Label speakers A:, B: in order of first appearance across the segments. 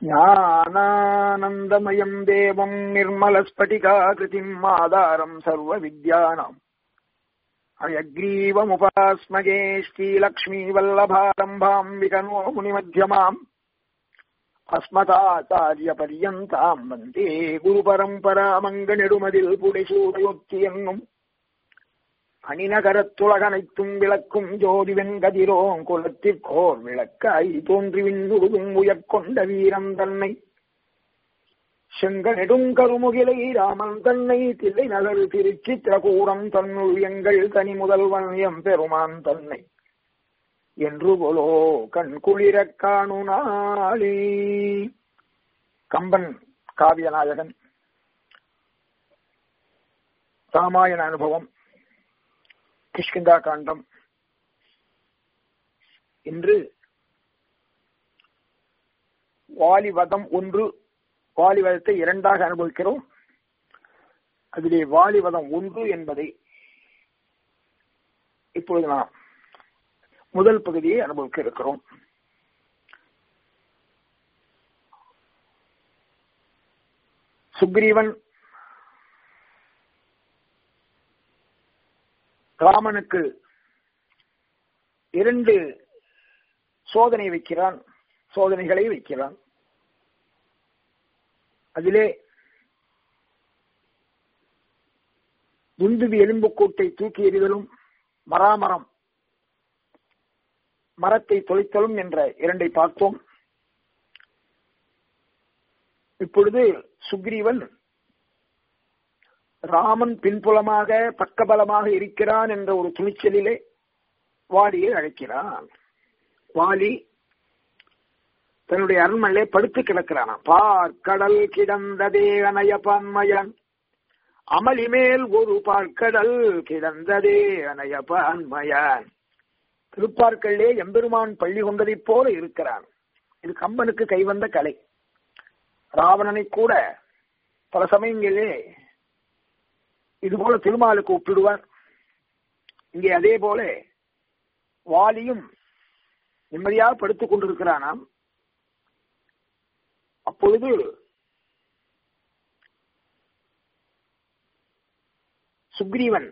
A: ज्ञानानन्दमयम् देवम् निर्मलस्फटिकाकृतिम् आधारम् सर्वविद्यानाम् अयग्रीवमुपास्मगे श्रीलक्ष्मीवल्लभारम्भाम् विकनो मुनिमध्यमाम् अस्मदाचार्यपर्यन्ताम् वन्दे गुरुपरम्परामङ्गनिडुमदिल् पुडिसूडयोक्ति என்னும் அணிநகரத்துலகனைத்தும் விளக்கும் ஜோதி வெண்கதிரோன் குலத்திற்கோர் விளக்காய் தோன்றி விண்ணுருகும் உயர்கொண்ட வீரம் தன்னை செங்கனெடும் கருமுகிலை ராமன் தன்னை தில்லை நகர் திருச்சித்திரகூடம் தன்னுள் எங்கள் தனி முதல்வன் எம் பெருமான் தன்னை என்று போலோ கண் குளிரக் காணு நாளே கம்பன் காவியநாயகன் ராமாயண அனுபவம் கிஷ்கிந்தா காண்டம் இன்று வாலிவதம் ஒன்று வாலிவதத்தை இரண்டாக அனுபவிக்கிறோம் அதிலே வாலிவதம் ஒன்று என்பதை இப்பொழுது நாம் முதல் பகுதியை அனுபவிக்க இருக்கிறோம் சுக்ரீவன் ராமனுக்கு இரண்டு சோதனை வைக்கிறான் சோதனைகளை வைக்கிறான் அதிலே துந்துவி எலும்புக்கூட்டை தூக்கி எறிதலும் மராமரம் மரத்தை தொலைத்தலும் என்ற இரண்டை பார்த்தோம் இப்பொழுது சுக்ரீவன் ராமன் பின்புலமாக பக்கபலமாக இருக்கிறான் என்ற ஒரு துணிச்சலிலே வாலியை அழைக்கிறான் வாலி தன்னுடைய அரண்மனையிலே படுத்து கிடக்கிறான் பார்க்கடல் கிடந்ததே அணைய பான்மயன் அமளி மேல் ஒரு பார்க்கடல் கிடந்ததே அணைய பான்மயன் திருப்பார்க்கல்லே எம்பெருமான் பள்ளி கொண்டதைப் போல இருக்கிறான் இது கம்பனுக்கு கைவந்த கலை ராவணனை கூட பல சமயங்களிலே இதுபோல திருமாலுக்கு ஒப்பிடுவார் இங்கே அதே போல வாலியும் நிம்மதியாக படுத்துக் கொண்டிருக்கிறானாம் அப்பொழுது சுக்ரீவன்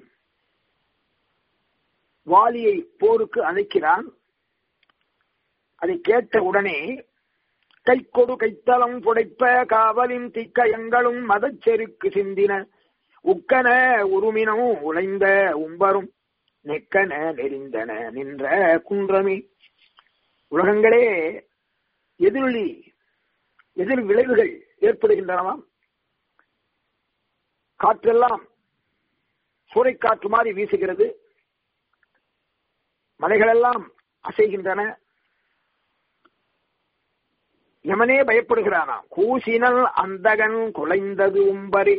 A: வாலியை போருக்கு அழைக்கிறான் அதை கேட்ட உடனே கைக்கொடு கைத்தலம் புடைப்ப காவலின் திக்கயங்களும் மதச்செருக்கு சிந்தின உக்கன உருமினும் உழைந்த உம்பரும் நெக்கன நெறிந்தன நின்ற குன்றமே உலகங்களே எதிரொலி எதிர் விளைவுகள் ஏற்படுகின்றனவாம் காற்றெல்லாம் சூறைக்காற்று மாதிரி வீசுகிறது மலைகளெல்லாம் அசைகின்றன யமனே பயப்படுகிறானாம் கூசினல் அந்தகன் குலைந்தது உம்பரி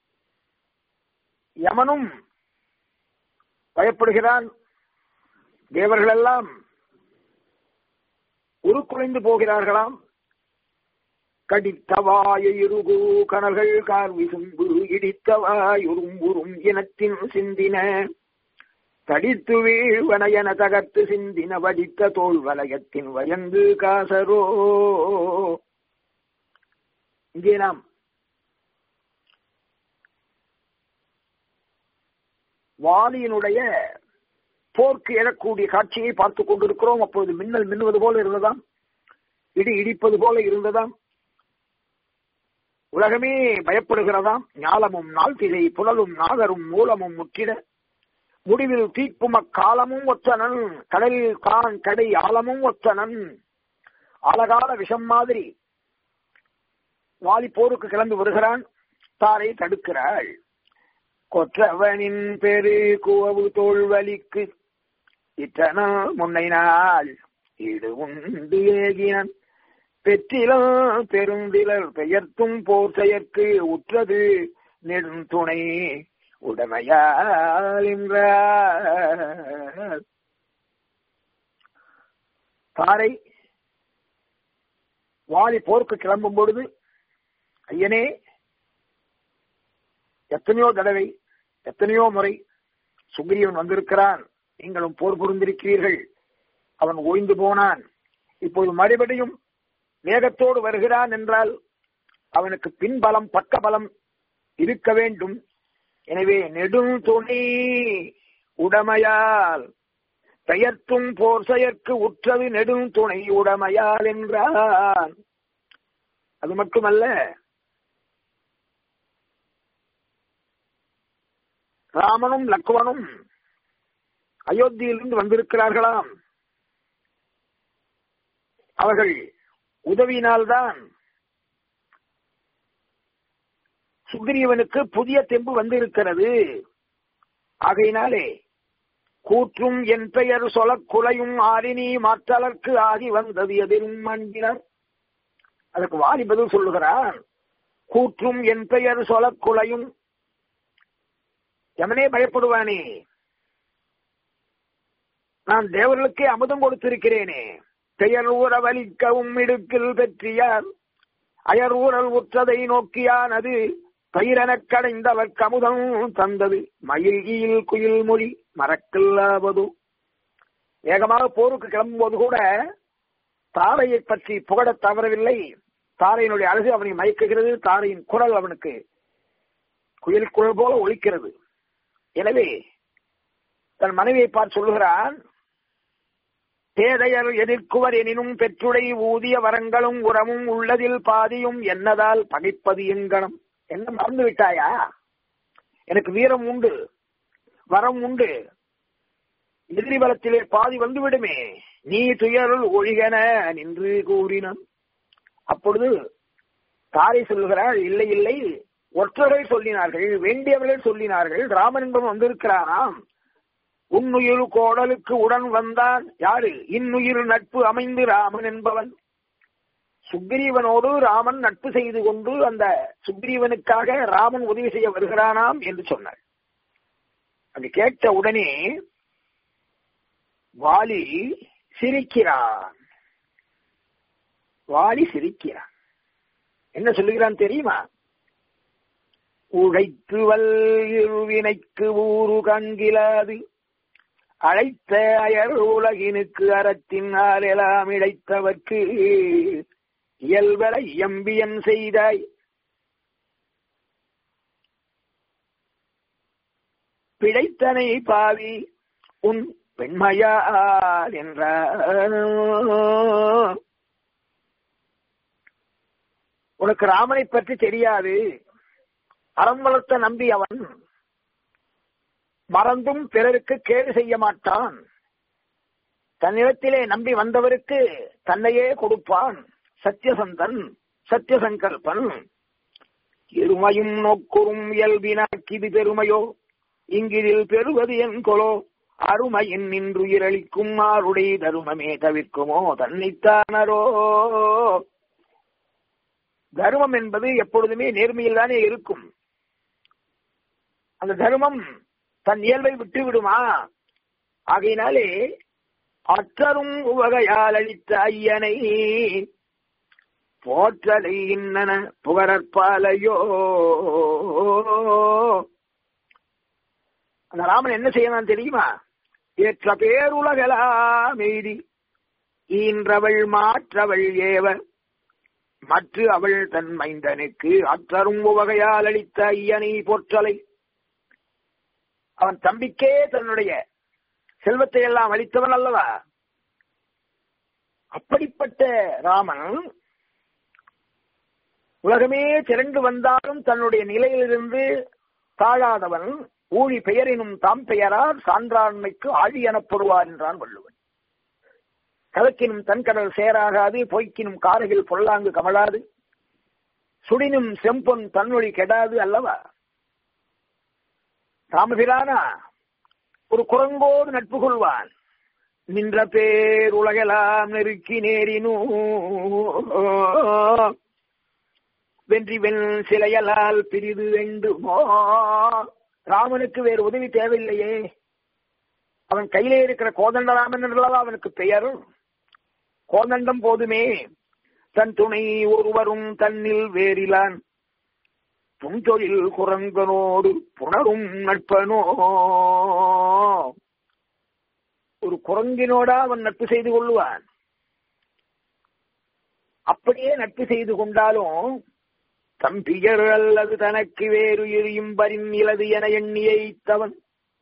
A: யமனும் பயப்படுகிறான் தேவர்களெல்லாம் உருக்குலைந்து போகிறார்களாம் கடித்தவாய இருகு கனல்கள் கார் விசும்பு இடித்தவாய் உரும்புறும் இனத்தின் சிந்தின தடித்து வீழ்வனையன தகர்த்து சிந்தின வடித்த தோல் வலயத்தின் வயந்து காசரோ இங்கே நாம் வாலியினுடைய போர்க்கு எழக்கூடிய காட்சியை பார்த்துக் கொண்டிருக்கிறோம் அப்பொழுது மின்னல் மின்னுவது போல இருந்ததாம் இடி இடிப்பது போல இருந்ததாம் உலகமே பயப்படுகிறதாம் ஞாலமும் நாள்திகை புலலும் நாகரும் மூலமும் முற்றிட முடிவில் தீப்பும காலமும் ஒத்தனன் கடலில் கான் கடை ஆழமும் ஒத்தனன் ஆலகால விஷம் மாதிரி வாலி போருக்கு கிளம்பி வருகிறான் தாரை தடுக்கிறாள் கொற்றவனின் பெரு குவவு தோல்வலிக்கு இத்தனால் முன்னை நாள் ஈடு உண்டு ஏகினான் பெற்றிலும் பெருந்திலர் பெயர்த்தும் போர் செயற்கு உற்றது நெடுந்துணை உடமையால் தாரை வாலி போருக்கு கிளம்பும் பொழுது ஐயனே எத்தனையோ தடவை எத்தனையோ முறை சுக்ரீவன் வந்திருக்கிறான் நீங்களும் போர் புரிந்திருக்கிறீர்கள் அவன் ஓய்ந்து போனான் இப்போது மறுபடியும் வேகத்தோடு வருகிறான் என்றால் அவனுக்கு பின்பலம் பக்கபலம் இருக்க வேண்டும் எனவே நெடும் துணை உடமையால் பெயர்த்தும் போர் செயற்கு உற்றது நெடும் துணை உடமையால் என்றான் அது மட்டுமல்ல ராமனும் லக்குவனும் அயோத்தியிலிருந்து வந்திருக்கிறார்களாம் அவர்கள் உதவியினால்தான் சுக்ரீவனுக்கு புதிய தெம்பு வந்திருக்கிறது ஆகையினாலே கூற்றும் என் பெயர் சொல குலையும் ஆரினி மாற்றலர்க்கு ஆகி வந்தது எதிரும் அன்பினர் அதற்கு வாலி பதில் சொல்லுகிறான் கூற்றும் என் பெயர் சொல குலையும் எவனே பயப்படுவானே நான் தேவர்களுக்கே அமுதம் கொடுத்திருக்கிறேனே பெயர் ஊரவலிக்கவும் இடுக்கில் பெற்றியார் அயர் ஊரல் உற்றதை நோக்கியான் அது பயிரெனக் கடைந்தவர் கமுதம் தந்தது மயில் ஈல் குயில் மொழி மறக்கல்லாவது வேகமாக போருக்கு கிளம்பும்போது கூட தாரையை பற்றி புகழத் தவறவில்லை தாரையினுடைய அழகு அவனை மயக்குகிறது தாரையின் குரல் அவனுக்கு குயில் குரல் போல ஒலிக்கிறது எனவே தன் மனைவியை பார்த்து சொல்லுகிறான் பேதையர் எதிர்க்குவர் எனினும் பெற்றுடை ஊதிய வரங்களும் உரமும் உள்ளதில் பாதியும் என்னதால் பகைப்பது எங்கனம் என்ன மறந்து விட்டாயா எனக்கு வீரம் உண்டு வரம் உண்டு எதிரி பலத்திலே பாதி வந்து விடுமே நீ துயருள் ஒழிகன நின்று கூறினான் அப்பொழுது தாரை சொல்லுகிறாள் இல்லை இல்லை ஒற்றர்கள் சொல்லினார்கள் வேண்டியவர்கள் சொல்லினார்கள் ராமன் என்பவன் வந்திருக்கிறாராம் உன்னுயிர் கோடலுக்கு உடன் வந்தான் யாரு இன்னுயிர் நட்பு அமைந்து ராமன் என்பவன் சுக்ரீவனோடு ராமன் நட்பு செய்து கொண்டு அந்த சுக்ரீவனுக்காக ராமன் உதவி செய்ய வருகிறானாம் என்று சொன்னார் அங்கு கேட்ட உடனே வாலி சிரிக்கிறான் வாலி சிரிக்கிறான் என்ன சொல்லுகிறான் தெரியுமா உழைத்து வல்வினைக்கு ஊரு காண்கிலாது அழைத்த அயர் உலகினுக்கு அறத்தினால் எல்லாம் இழைத்தவர்க்கு இயல்பலை எம்பியன் செய்தாய் பிழைத்தனை பாவி உன் பெண்மையால் என்றார் உனக்கு ராமனை பற்றி தெரியாது அறம் வளர்த்த நம்பி அவன் மறந்தும் பிறருக்கு கேடு செய்ய மாட்டான் தன்னிடத்திலே நம்பி வந்தவருக்கு தன்னையே கொடுப்பான் சத்தியசந்தன் சத்தியசங்கல்பன் இருமையும் நோக்குறும் இயல்பினாக்கிது பெருமையோ இங்கிதில் பெறுவது என் கொலோ அருமையின் நின்றுயிரளிக்கும் ஆருடைய தருமமே தவிர்க்குமோ தன்னைத்தானரோ தர்மம் என்பது எப்பொழுதுமே நேர்மையில் தானே இருக்கும் அந்த தர்மம் தன் இயல்பை விட்டு விடுமா ஆகையினாலே அற்றரும் உவகையால் அளித்த ஐயனை போற்றலை இன்னன புகழற்பாலையோ அந்த ராமன் என்ன செய்யலாம் தெரியுமா ஏற்ற பேருலகலாம் எய்தி ஈன்றவள் மாற்றவள் ஏவ மற்ற அவள் தன் மைந்தனுக்கு அற்றரும் வகையால் அளித்த ஐயனை போற்றலை அவன் தம்பிக்கே தன்னுடைய செல்வத்தை எல்லாம் அளித்தவன் அல்லவா அப்படிப்பட்ட ராமன் உலகமே திரண்டு வந்தாலும் தன்னுடைய நிலையிலிருந்து தாழாதவன் ஊழி பெயரினும் தாம் பெயரார் சான்றாண்மைக்கு ஆழி எனப்படுவார் என்றான் வள்ளுவன் கலக்கினும் தன்கடல் சேராகாது பொய்க்கினும் காரையில் பொல்லாங்கு கமழாது சுடினும் செம்பொன் தன்னொழி கெடாது அல்லவா ராமபிரானா ஒரு குரங்கோடு நட்பு கொள்வான் நின்ற பேர் உலகெல்லாம் நெருக்கி நேரினோ வென்றி வெண் சிலையலால் பிரிது வேண்டுமோ ராமனுக்கு வேறு உதவி தேவையில்லையே அவன் கையிலே இருக்கிற கோதண்டராமன் என்றல்லவா அவனுக்கு பெயர் கோதண்டம் போதுமே தன் துணை ஒருவரும் தன்னில் வேறிலான் புன்தொழில் குரங்கனோடு புணரும் நட்பனோ ஒரு குரங்கினோட அவன் நட்பு செய்து கொள்ளுவான் அப்படியே நட்பு செய்து கொண்டாலும் தம்பியர் அல்லது தனக்கு வேறு எரியும் பரின் இலது என எண்ணியைத்தவன்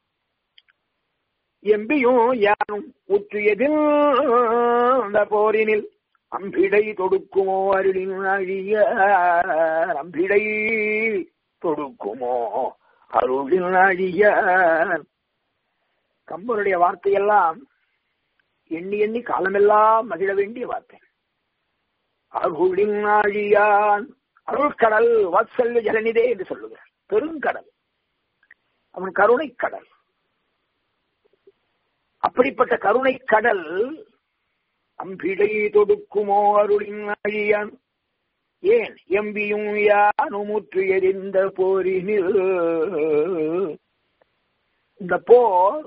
A: எம்பியும் யானும் உற்றியதில் அந்த போரினில் அம்பிடை தொடுக்குமோ அருளின் அழிய அம்பிடை தொடுக்குமோ அருளின் அழிய கம்பனுடைய வார்த்தையெல்லாம் எண்ணி எண்ணி காலமெல்லாம் மகிழ வேண்டிய வார்த்தை அருளின் ஆழியான் அருள்கடல் வாத்சல்ய ஜலநிதே என்று சொல்லுகிறார் பெருங்கடல் அவன் கருணை கடல் அப்படிப்பட்ட கருணை கடல் அம்பிடை தொடுக்குமோ அருளின் ஆழியான் ஏன் எம்பியும் யானுமுற்று எரிந்த போரினில் இந்த போர்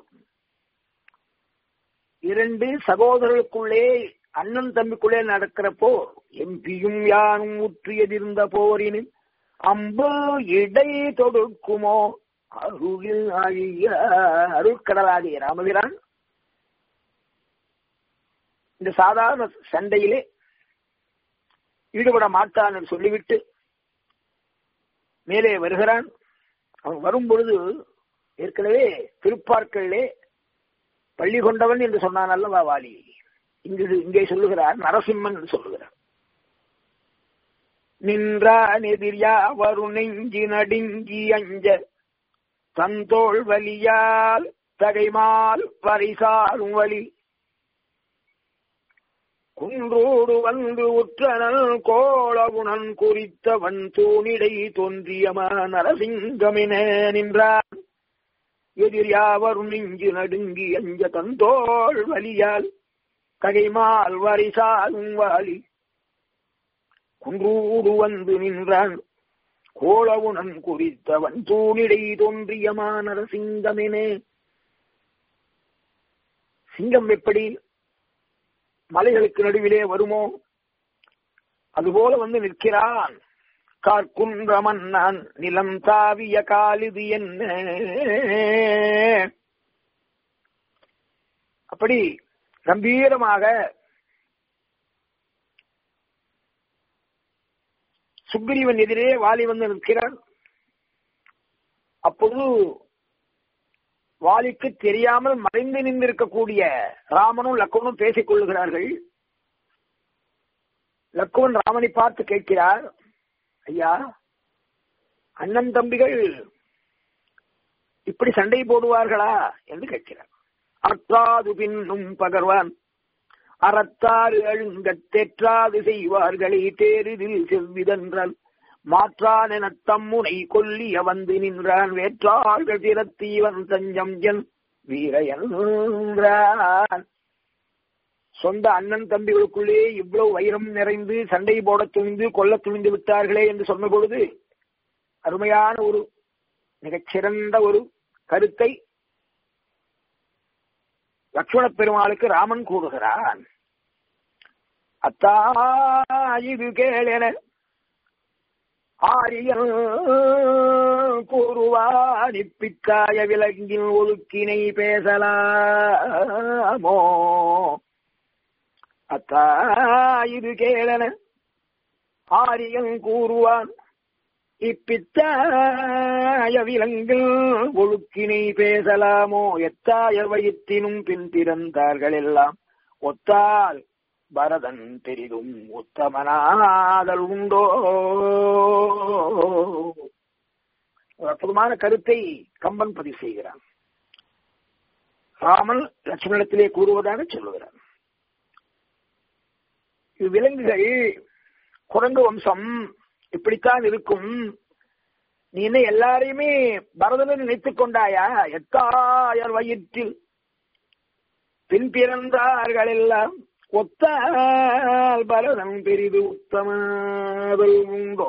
A: இரண்டு சகோதரர்களுக்குள்ளே அண்ணன் தம்பிக்குள்ளே நடக்கிற போர் எம்பியும் யானும் உற்றியதிருந்த போரினில் அம்பு இடை தொடுக்குமோ அருளில் அழிய அருட்கடலாகிய ராமபிரான் இந்த சாதாரண சண்டையிலே ஈடுபட மாட்டான் என்று சொல்லிவிட்டு மேலே வருகிறான் அவன் வரும் பொழுது ஏற்கனவே திருப்பார்களிலே பள்ளி கொண்டவன் என்று சொன்னான் அல்லவா வாலி இங்கு இங்கே சொல்லுகிறார் நரசிம்மன் என்று சொல்லுகிறார் நின்றான் எதிரியா வரு நெஞ்சி நடுங்கி அஞ்ச தந்தோள் வலியால் தகைமால் பரிசாரும் வலி குன்றோடு வந்து உற்றனல் கோளகுணன் குறித்தவன் தூணிடை தோன்றியமா நரசிங்கமென நின்றான் எதிரியாவர் நெஞ்சு நடுங்கி அஞ்ச தந்தோள் வலியால் ககைமால் வரிசாலும் வாலி குன்றூடு வந்து நின்றான் கோளவுணன் குறித்தவன் தூணிடை தோன்றியமா நரசிங்கமெனே சிங்கம் எப்படி மலைகளுக்கு நடுவிலே வருமோ அதுபோல வந்து நிற்கிறான் கார்குன்றமன் நான் நிலம் தாவிய காலிது என்ன அப்படி கம்பீரமாக சுக்ரீவன் எதிரே வாலி வந்து நிற்கிறான் அப்பொழுது வாலிக்கு தெரியாமல் மறைந்து நின்றிருக்கக்கூடிய ராமனும் லக்குவனும் பேசிக் கொள்ளுகிறார்கள் லக்குவன் ராமனை பார்த்து கேட்கிறார் ஐயா அண்ணன் தம்பிகள் இப்படி சண்டை போடுவார்களா என்று கேட்கிறார் அற்றாது பின்னும் பகர்வான் அறத்தாறு அழுங்க தெற்றாது செய்வார்களே தேரிதில் செவ்விதென்றால் மாற்றான் என தம்முனை கொல்லிய வந்து நின்றான் வேற்றார்கள் திறத்தீவன் தஞ்சம் என் வீரையன்றான் சொந்த அண்ணன் தம்பிகளுக்குள்ளே இவ்வளவு வைரம் நிறைந்து சண்டை போட துணிந்து கொல்ல துணிந்து விட்டார்களே என்று சொன்ன பொழுது அருமையான ஒரு மிகச்சிறந்த ஒரு கருத்தை லட்சுமண பெருமாளுக்கு ராமன் கூறுகிறான் அத்தா இது கேளென ஆரியன் கூறுவானிப்பித்தாய விலங்கின் ஒழுக்கினை பேசலாமோ அத்தா இது கேளன ஆரியன் கூறுவான் இப்பித்தாய விலங்கில் ஒழுக்கினை பேசலாமோ எத்தாய வயிற்றினும் பின் பிறந்தார்கள் எல்லாம் ஒத்தால் பரதன் பெரிதும் உத்தமனாதல் உண்டோ ஒரு அற்புதமான கருத்தை கம்பன் பதிவு செய்கிறான் ராமன் லட்சுமணத்திலே கூறுவதாக சொல்லுகிறான் விலங்குகள் குரங்கு வம்சம் இப்படித்தான் இருக்கும் நீ என்ன எல்லாரையுமே பரதனை நினைத்துக் கொண்டாயா எத்தாயர் வயிற்றில் பின் பிறந்தார்கள் எல்லாம் ஒத்தால் பரதம் பெரிது உத்தமாதல் உண்டோ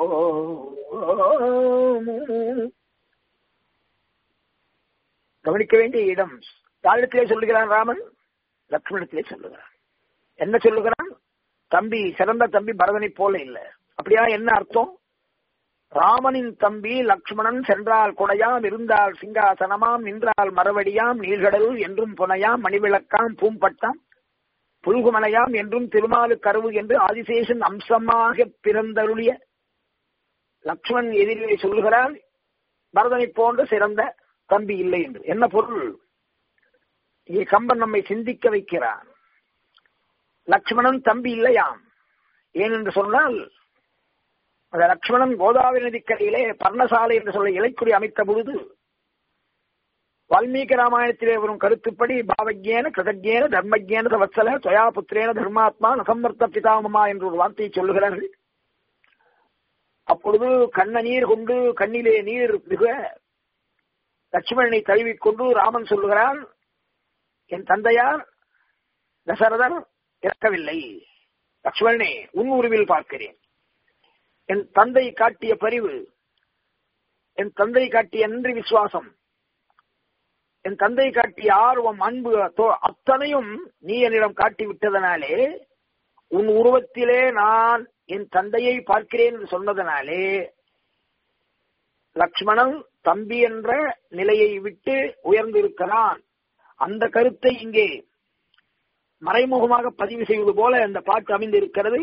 A: கவனிக்க வேண்டிய இடம் யாரிடத்திலே சொல்லுகிறான் ராமன் லக்ஷ்மணத்திலே சொல்லுகிறான் என்ன சொல்லுகிறான் தம்பி சிறந்த தம்பி பரதனை போல இல்ல அப்படியா என்ன அர்த்தம் ராமனின் தம்பி லக்ஷ்மணன் சென்றால் கொடையாம் இருந்தால் சிங்காசனமாம் நின்றால் மரவடியாம் நீழ்கடல் என்றும் புனையாம் மணிவிளக்காம் பூம்பட்டாம் புல்குமலையாம் என்றும் திருமாலு கருவு என்று ஆதிசேஷன் அம்சமாக பிறந்தருளிய லக்ஷ்மண் எதிரிலே சொல்லுகிறார் பரதனை போன்ற சிறந்த தம்பி இல்லை என்று என்ன பொருள் இங்கே கம்பன் நம்மை சிந்திக்க வைக்கிறான் லக்ஷ்மணன் தம்பி இல்லையாம் ஏனென்று சொன்னால் அந்த லக்ஷ்மணன் கோதாவரி நதிக்கரையிலே பர்ணசாலை என்று சொல்ல இலைக்குடி அமைத்த பொழுது வால்மீகி ராமாயணத்திலே வரும் கருத்துப்படி பாவஜேன கிருதஜேன தர்மஜேன தவத்சல தொயா புத்திரேன தர்மாத்மா நசம்பர்த்த பிதாமமா என்று ஒரு வார்த்தையை சொல்லுகிறார்கள் அப்பொழுது கண்ண நீர் கொண்டு கண்ணிலே நீர் மிக லட்சுமணனை தழுவிக்கொண்டு ராமன் சொல்லுகிறான் என் தந்தையார் தசரதர் இறக்கவில்லை லக்ஷ்மணனே உன் உருவில் பார்க்கிறேன் என் தந்தை காட்டிய பரிவு என் தந்தை காட்டிய நன்றி விசுவாசம் என் தந்தை காட்டிய ஆர்வம் அன்பு அத்தனையும் நீ என்னிடம் காட்டி விட்டதனாலே உன் உருவத்திலே நான் என் தந்தையை பார்க்கிறேன் என்று சொன்னதனாலே லக்ஷ்மணன் தம்பி என்ற நிலையை விட்டு உயர்ந்திருக்கிறான் அந்த கருத்தை இங்கே மறைமுகமாக பதிவு செய்வது போல அந்த பாட்டு அமைந்திருக்கிறது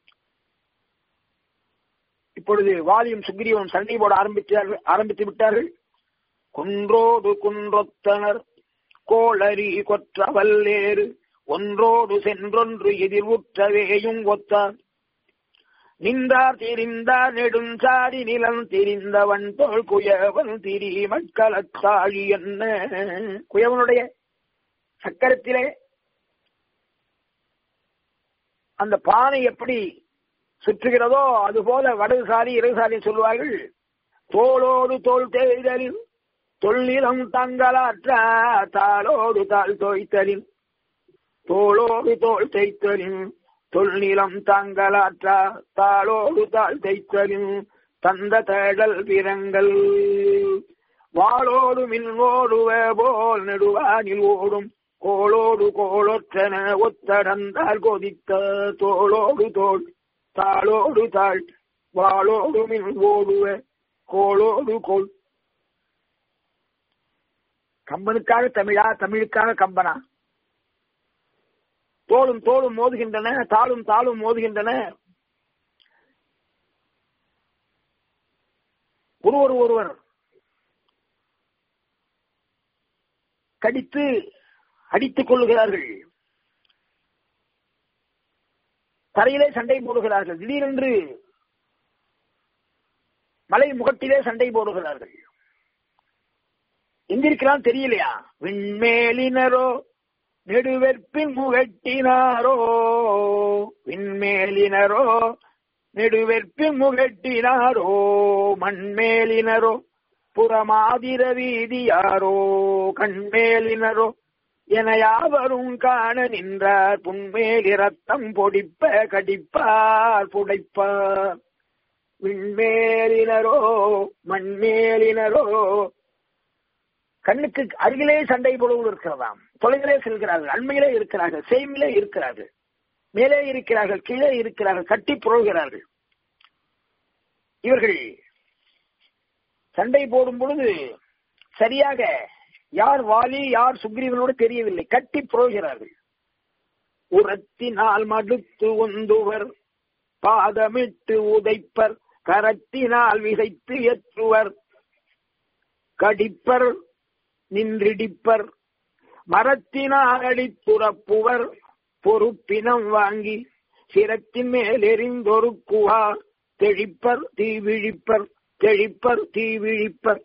A: இப்பொழுது வாலியும் சுக்ரீவனும் சண்டை போட ஆரம்பித்தார்கள் ஆரம்பித்து விட்டார்கள் குன்றோடு குன்றொத்தனர் கோளரி கொற்ற வல்லேறு ஒன்றோடு சென்றொன்று எதிர்வுற்றவேயும் ஒத்தார் நின்றார் திரிந்தார் நெடுஞ்சாரி நிலம் திரிந்தவன் தோல் குயவன் திரி மக்களத்தாழி என்ன குயவனுடைய சக்கரத்திலே அந்த பானை எப்படி சுற்றுகிறதோ அதுபோல வடதுசாரி இடதுசாரி சொல்வார்கள் தோளோடு தோல் தேய்தலின் தொல்நிலம் தங்களாற்ற தாளோடு தாள் தோய்த்தலின் தோளோடு தோல் தேய்த்தலின் தொல்நிலம் தாங்களாற்றா தாளோடு தாள் தைத்தலின் தந்த தேடல் பிறங்கள் வாளோடு மின்னோடுவ போல் நெடுவானில் ஓடும் கோளோடு கோளொற்றன ஒத்தடந்தால் கொதித்த தோளோடு தோல் தாளோடு தாழ் வாளோடு மின் ஓடுவ கோளோடு கோள் கம்பனுக்காக தமிழா தமிழுக்காக கம்பனா தோளும் தோளும் மோதுகின்றன தாளும் தாளும் மோதுகின்றன ஒருவர் ஒருவர் கடித்து அடித்துக் கொள்ளுகிறார்கள் தரையிலே சண்டை போடுகிறார்கள் திடீரென்று மலை முகட்டிலே சண்டை போடுகிறார்கள் எங்கிருக்கிறான் தெரியலையா விண்மேலினரோ நெடுவெற்பின் முகட்டினாரோ விண்மேலினரோ நெடுவெற்பின் முகட்டினாரோ மண்மேலினரோ புறமாதிர வீதியாரோ கண்மேலினரோ என யாவரும் காண நின்றார் புன்மேலி ரத்தம் பொடிப்ப கடிப்பார் புடைப்பார் விண்மேலினரோ மண்மேலினரோ கண்ணுக்கு அருகிலே சண்டை போடுவது இருக்கிறதாம் தொலைவிலே செல்கிறார்கள் அண்மையிலே இருக்கிறார்கள் சேமிலே இருக்கிறார்கள் மேலே இருக்கிறார்கள் கீழே இருக்கிறார்கள் கட்டி புரள்கிறார்கள் இவர்கள் சண்டை போடும் பொழுது சரியாக யார் வாலி யார் சுக்ரீவனோடு தெரியவில்லை கட்டி புரள்கிறார்கள் உரத்தினால் மடுத்து உந்துவர் பாதமிட்டு உதைப்பர் கரத்தினால் விதைத்து ஏற்றுவர் கடிப்பர் நின்றிடிப்பர் மரத்தினால் அடித்துறப்புவர் பொறுப்பினம் வாங்கி சிரத்தின் மேல் எறிந்தொரு குவா தெழிப்பர் தீவிழிப்பர் தெழிப்பர் தீவிழிப்பர்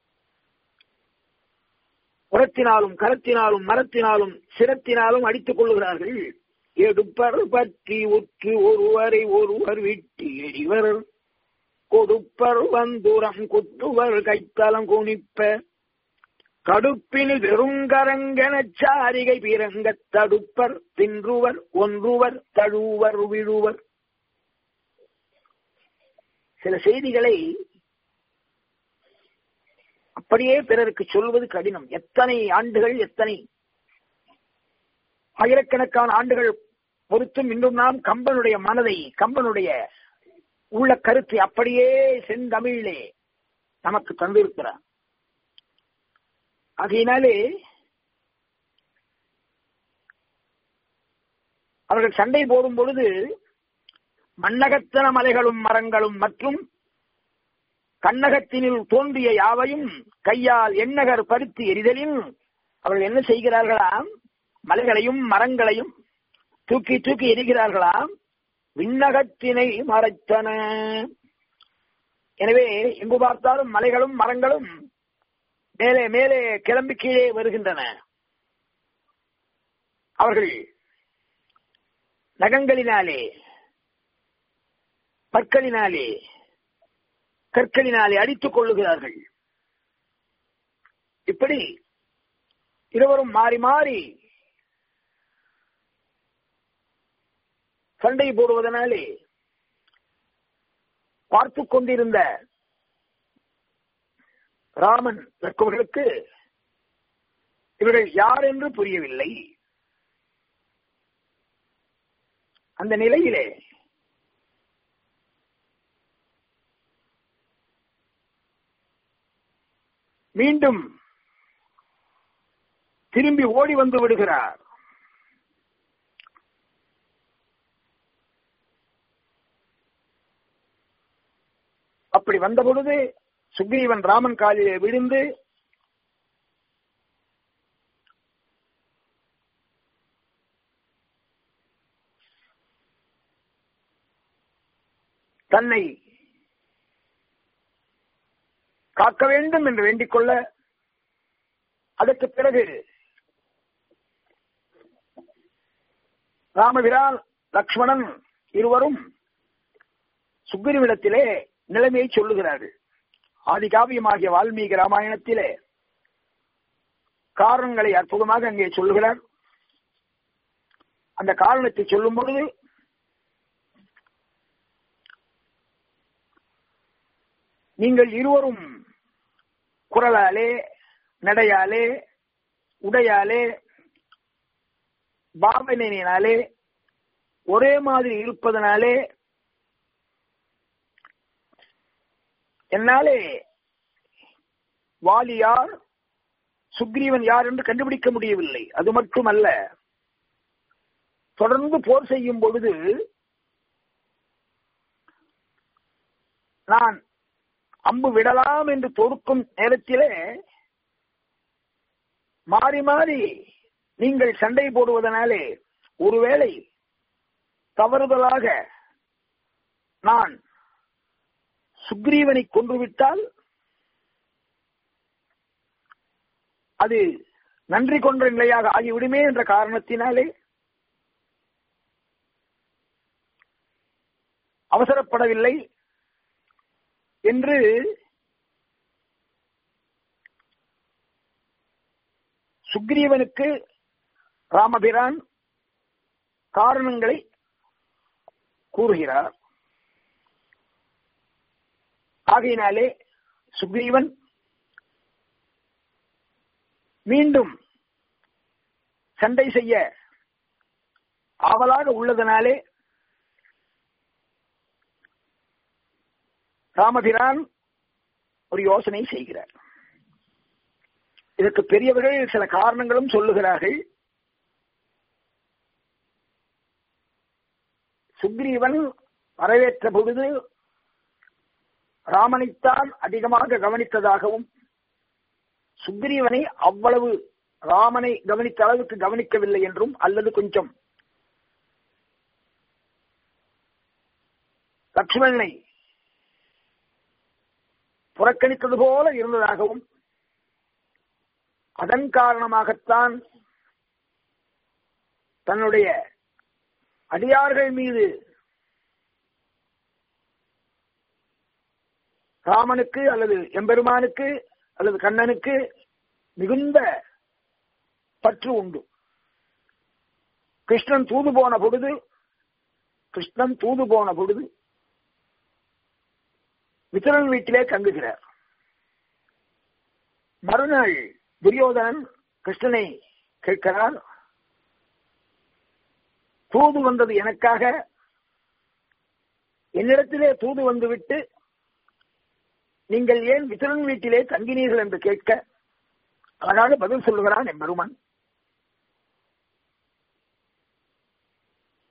A: புறத்தினாலும் கரத்தினாலும் மரத்தினாலும் சிரத்தினாலும் அடித்துக் கொள்ளுகிறார்கள் எடுப்பர் பற்றி உற்று ஒருவரை ஒருவர் விட்டு எறிவர் கொடுப்பர் வந்துரம் குத்துவர் கைத்தலம் குனிப்ப கடுப்பினு வெறுங்கரங்கெனச் சாரிகை பிறங்கத் தடுப்பர் தின்றுவர் ஒன்றுவர் தழுவர் விழுவர் சில செய்திகளை அப்படியே பிறருக்கு சொல்வது கடினம் எத்தனை ஆண்டுகள் எத்தனை ஆயிரக்கணக்கான ஆண்டுகள் பொறுத்தும் இன்றும் நாம் கம்பனுடைய மனதை கம்பனுடைய உள்ள கருத்தை அப்படியே செந்தமிழிலே நமக்கு தந்திருக்கிறார் ஆகையினாலே அவர்கள் சண்டை போடும் பொழுது மண்ணகத்தன மலைகளும் மரங்களும் மற்றும் கண்ணகத்தினில் தோன்றிய யாவையும் கையால் எண்ணகர் பருத்தி எரிதலில் அவர்கள் என்ன செய்கிறார்களாம் மலைகளையும் மரங்களையும் தூக்கி தூக்கி எரிகிறார்களாம் விண்ணகத்தினை மறைத்தன எனவே எங்கு பார்த்தாலும் மலைகளும் மரங்களும் மேலே மேலே கிளம்பி கீழே வருகின்றன அவர்கள் நகங்களினாலே பற்களினாலே கற்களினாலே அடித்துக் கொள்ளுகிறார்கள் இப்படி இருவரும் மாறி மாறி சண்டை போடுவதனாலே பார்த்து கொண்டிருந்த ராமன் லட்சுமணர்களுக்கு இவர்கள் யார் என்று புரியவில்லை அந்த நிலையிலே மீண்டும் திரும்பி ஓடி வந்து விடுகிறார் அப்படி வந்த பொழுது சுக்ரீவன் ராமன் காலிலே விழுந்து தன்னை காக்க வேண்டும் என்று வேண்டிக் கொள்ள அதற்கு பிறகு ராமபிரான் லக்ஷ்மணன் இருவரும் சுக்ரீவிடத்திலே நிலைமையை சொல்லுகிறார்கள் ஆதி காவியமாகிய வால்மீகி ராமாயணத்திலே காரணங்களை அற்புதமாக அங்கே சொல்லுகிறார் அந்த காரணத்தை சொல்லும் பொழுது நீங்கள் இருவரும் குரலாலே நடையாலே உடையாலே பாவனையினாலே ஒரே மாதிரி இருப்பதனாலே என்னாலே வாலி யார் சுக்ரீவன் யார் என்று கண்டுபிடிக்க முடியவில்லை அது மட்டுமல்ல தொடர்ந்து போர் செய்யும் பொழுது நான் அம்பு விடலாம் என்று தொடுக்கும் நேரத்திலே மாறி மாறி நீங்கள் சண்டை போடுவதனாலே ஒருவேளை தவறுதலாக நான் சுக்ரீவனை கொன்றுவிட்டால் அது நன்றி கொன்ற நிலையாக ஆகிவிடுமே என்ற காரணத்தினாலே அவசரப்படவில்லை என்று சுக்ரீவனுக்கு ராமபிரான் காரணங்களை கூறுகிறார் ஆகையினாலே சுக்ரீவன் மீண்டும் சண்டை செய்ய ஆவலாக உள்ளதனாலே ராமபிரான் ஒரு யோசனை செய்கிறார் இதற்கு பெரியவர்கள் சில காரணங்களும் சொல்லுகிறார்கள் சுக்ரீவன் வரவேற்ற பொழுது ராமனைத்தான் அதிகமாக கவனித்ததாகவும் சுக்ரீவனை அவ்வளவு ராமனை கவனித்த அளவுக்கு கவனிக்கவில்லை என்றும் அல்லது கொஞ்சம் லக்ஷ்மணனை புறக்கணித்தது போல இருந்ததாகவும் அதன் காரணமாகத்தான் தன்னுடைய அடியார்கள் மீது ராமனுக்கு அல்லது எம்பெருமானுக்கு அல்லது கண்ணனுக்கு மிகுந்த பற்று உண்டு கிருஷ்ணன் தூது போன பொழுது கிருஷ்ணன் தூது போன பொழுது மித்திரன் வீட்டிலே தங்குகிறார் மறுநாள் துரியோதனன் கிருஷ்ணனை கேட்கிறார் தூது வந்தது எனக்காக என்னிடத்திலே தூது வந்துவிட்டு நீங்கள் ஏன் வித்திரன் வீட்டிலே தங்கினீர்கள் என்று கேட்க அழகாக பதில் சொல்லுகிறான் என் பெருமான்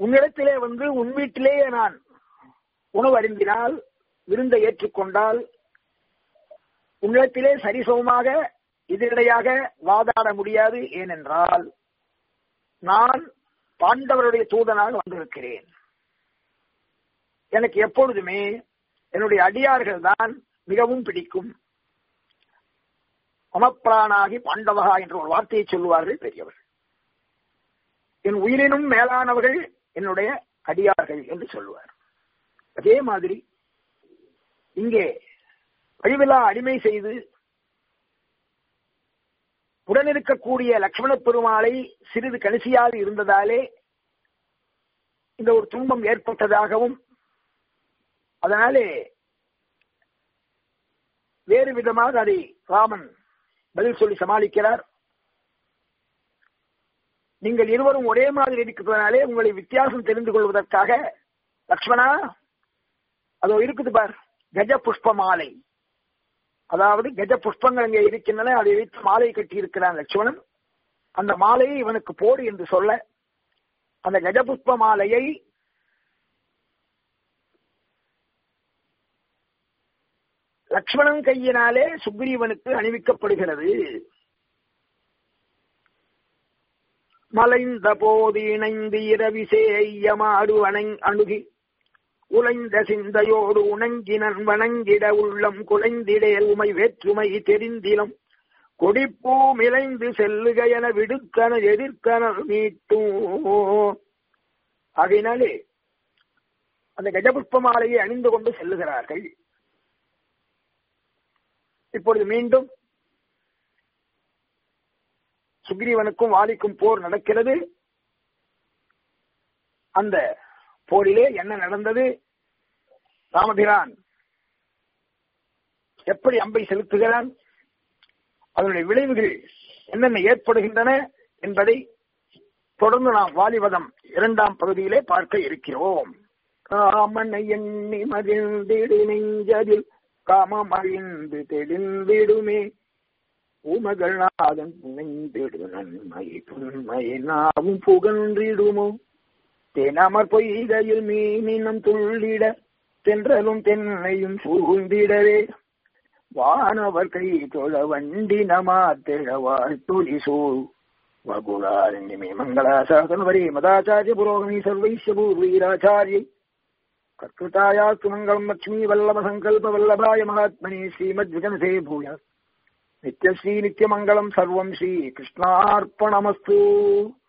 A: உன்னிடத்திலே வந்து உன் வீட்டிலேயே நான் உணவு அருந்தினால் விருந்தை ஏற்றுக்கொண்டால் உன்னிடத்திலே சரிசமமாக இதனிடையாக வாதாட முடியாது ஏனென்றால் நான் பாண்டவருடைய தூதனாக வந்திருக்கிறேன் எனக்கு எப்பொழுதுமே என்னுடைய அடியார்கள் தான் மிகவும் பிடிக்கும் அமப்பிரானாகி பாண்டவகா என்ற ஒரு வார்த்தையை சொல்லுவார்கள் பெரியவர் என் உயிரினும் மேலானவர்கள் என்னுடைய அடியார்கள் என்று சொல்லுவார் அதே மாதிரி இங்கே வழிவிழா அடிமை செய்து உடனிருக்கக்கூடிய லட்சுமண பெருமாளை சிறிது கணிசியாக இருந்ததாலே இந்த ஒரு துன்பம் ஏற்பட்டதாகவும் அதனாலே வேறு விதமாக அதை ராமன் பதில் சொல்லி சமாளிக்கிறார் நீங்கள் இருவரும் ஒரே மாதிரி இருக்கிறதுனாலே உங்களை வித்தியாசம் தெரிந்து கொள்வதற்காக லக்ஷ்மணா அதோ இருக்குது பார் கஜ புஷ்ப மாலை அதாவது கஜ புஷ்பங்கள் அங்கே இருக்கின்றன அதை வைத்து மாலை கட்டி இருக்கிறான் லட்சுமணன் அந்த மாலையை இவனுக்கு போடு என்று சொல்ல அந்த கஜ புஷ்ப மாலையை லக்ஷ்மணன் கையினாலே சுக்ரீவனுக்கு அணிவிக்கப்படுகிறது மலைந்த போது இணைந்து இரவி சேயமாடு அணுகி உழைந்த சிந்தையோடு உணங்கினன் வணங்கிட உள்ளம் குலைந்திடேல் உமை வேற்றுமை தெரிந்திலம் கொடிப்பூ மிளைந்து செல்லுக என விடுக்கன எதிர்க்கன மீட்டும் ஆகையினாலே அந்த கஜபுஷ்ப மாலையை அணிந்து கொண்டு செல்லுகிறார்கள் இப்பொழுது மீண்டும் சுக்ரீவனுக்கும் வாலிக்கும் போர் நடக்கிறது அந்த போரிலே என்ன நடந்தது ராமபிரான் எப்படி அம்பை செலுத்துகிறான் அதனுடைய விளைவுகள் என்னென்ன ஏற்படுகின்றன என்பதை தொடர்ந்து நாம் வாலிவதம் இரண்டாம் பகுதியிலே பார்க்க இருக்கிறோம் காமனை எண்ணி மகிழ்ந்திடு நெஞ்சதில் காமமழிந்து தெளிந்திடுமே உமகள் நாதன் புனைந்திடு நன்மை புண்மை நாவும் புகன்றிடுமோ தெனமர் பொய்கையில் மீனினம் துள்ளிட தென்றலும் தென்னையும் சூழ்ந்திடவே வானவர் கை தொழ வண்டி நமாத்திழ வாழ்த்துளி சூழ் வகுலாரண்யமே மங்களாசாசனவரே மதாச்சாரிய புரோகமி சர்வைஷ்ய பூர்வீராச்சாரியை கர்த்தாயாஸ்து மங்களம் லட்சுமி வல்லப சங்கல்ப வல்லபாய மகாத்மனி ஸ்ரீமத் விஜனசே பூயா நித்யஸ்ரீ நித்யமங்கலம் சர்வம் ஸ்ரீ கிருஷ்ணார்ப்பணமஸ்து